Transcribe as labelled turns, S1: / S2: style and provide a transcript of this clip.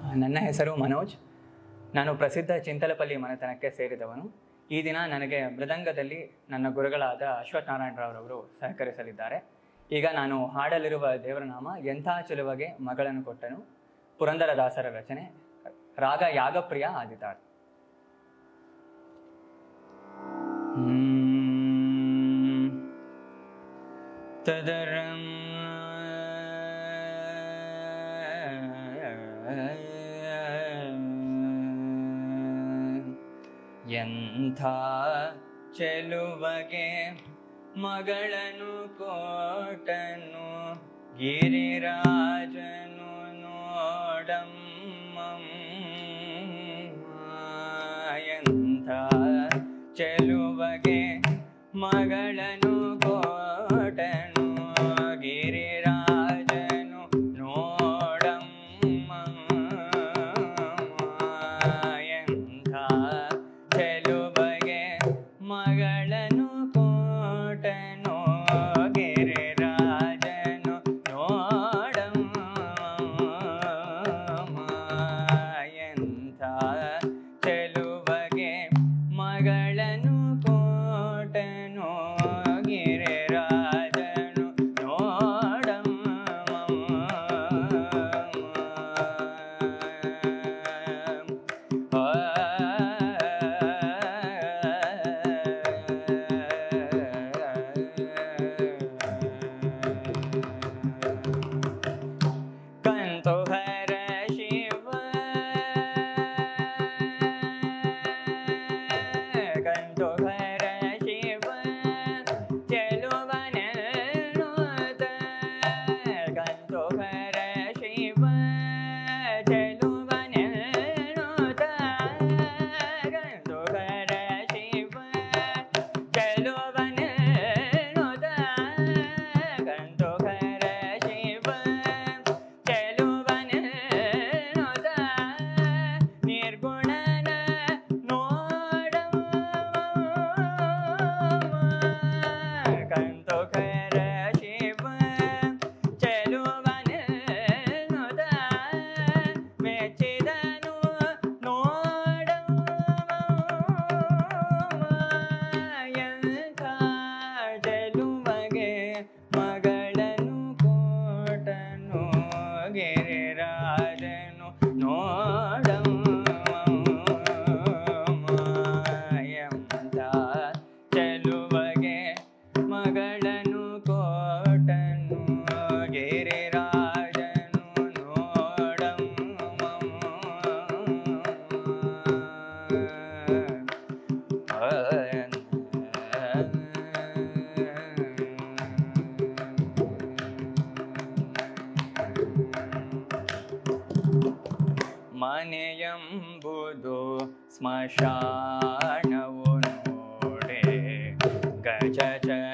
S1: ನನ್ನ ಹೆಸರು ಮನೋಜ್ ನಾನು ಪ್ರಸಿದ್ಧ ಚಿಂತಲಪಲ್ಲಿ ಮನೆತನಕ್ಕೆ ಸೇರಿದವನು ಈ ದಿನ ನನಗೆ ಮೃದಂಗದಲ್ಲಿ ನನ್ನ ಗುರುಗಳಾದ ಅಶ್ವಥ್ ನಾರಾಯಣರಾವ್ರವರು ಸಹಕರಿಸಲಿದ್ದಾರೆ ಈಗ ನಾನು ಹಾಡಲಿರುವ ದೇವರ ನಾಮ ಎಂಥ ಚೆಲುವಗೆ ಮಗಳನ್ನು ಕೊಟ್ಟನು ಪುರಂದರದಾಸರ ರಚನೆ ರಾಗ ಯಾಗಪ್ರಿಯ ಆದಿತಾಳ್ ಹ್ಮ್. ತದರಂ ಎಂಥ ಚೆಲುವಗೆ ಮಗಳನು ಕೋಟನು ಗಿರಿರಾಜನು ನೋಡಮ್ಮ ಎಂಥ ಚೆಲುವಗೆ ಮಗಳನು ಕೋಟನು ಗಿರಿರಾಜನು ನೋಡಮ್ಮ ಎಂಥ ಚೆಲುವಗೆ ಮಗಳನು ಕೋಟನು ಗಿರಿರಾಜನು ನೋಡಮ್ಮ ಎಂಥ ಚೆಲುವಗೆ ಮಗಳನು ಕೋಟನು ಗಿರಿರಾಜನು ನೋಡಮ್ಮ ಕಂತು ಹರ ಶಿವ ಕಂತು ಹರ ಶಿವ ಚೆಲುವನ ಕಂತು ಹರ ಶಿವ ಚೆಲುವನ ಕಂತು ಹರ ಶಿವ ಚೆಲುವನ ಕಂತು ಹರ ಶಿವ ಚೆಲುವನ ನಿರ್ಗುಣನ ನೋಡಮ್ಮ ಕಂತು ಖರ ಶಿವ ಚೆಲುವನ ಮೆಚ್ಚಿದನು ನೋಡಮ್ಮ ಎಂಥ ಚೆಲುವಗೆ ಮಗಳನು ಕೋಟನು ಗಿರಿರಾಜನು ನೋಡಮ್ಮ ಎಂಥ ಚೆಲುವಗೆ ಮಗಳನು ಕೋಟನು ಗಿರಿರಾಜನು ನೋಡಮ್ಮ ಮನೆಯಂಬುದು ಸ್ಮಶಾನವು ನೋಡೆ ಗಜ